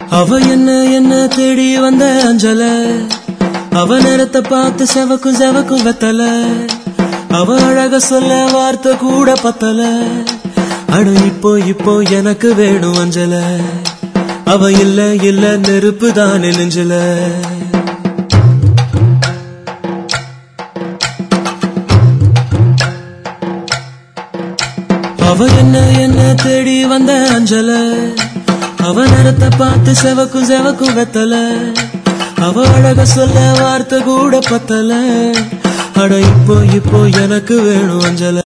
அவ என்ன என்ன தேடி வந்த அஞ்சல அவ நேரத்தை பார்த்து செவக்கும் செவக்கும் வெத்தல அவ அழக சொல்ல வார்த்தை கூட பத்தல அட இப்போ இப்போ எனக்கு வேணும் அஞ்சல அவ இல்ல இல்ல நெருப்பு தான் நெஞ்சல அவ என்ன என்ன தேடி வந்த அஞ்சல அவ நேரத்தை பார்த்து செவக்கும் செவக்கும் வெத்தல அவ அழக சொல்ல வார்த்தை கூட பத்தல அட இப்போ இப்போ எனக்கு வேணும் அஞ்சல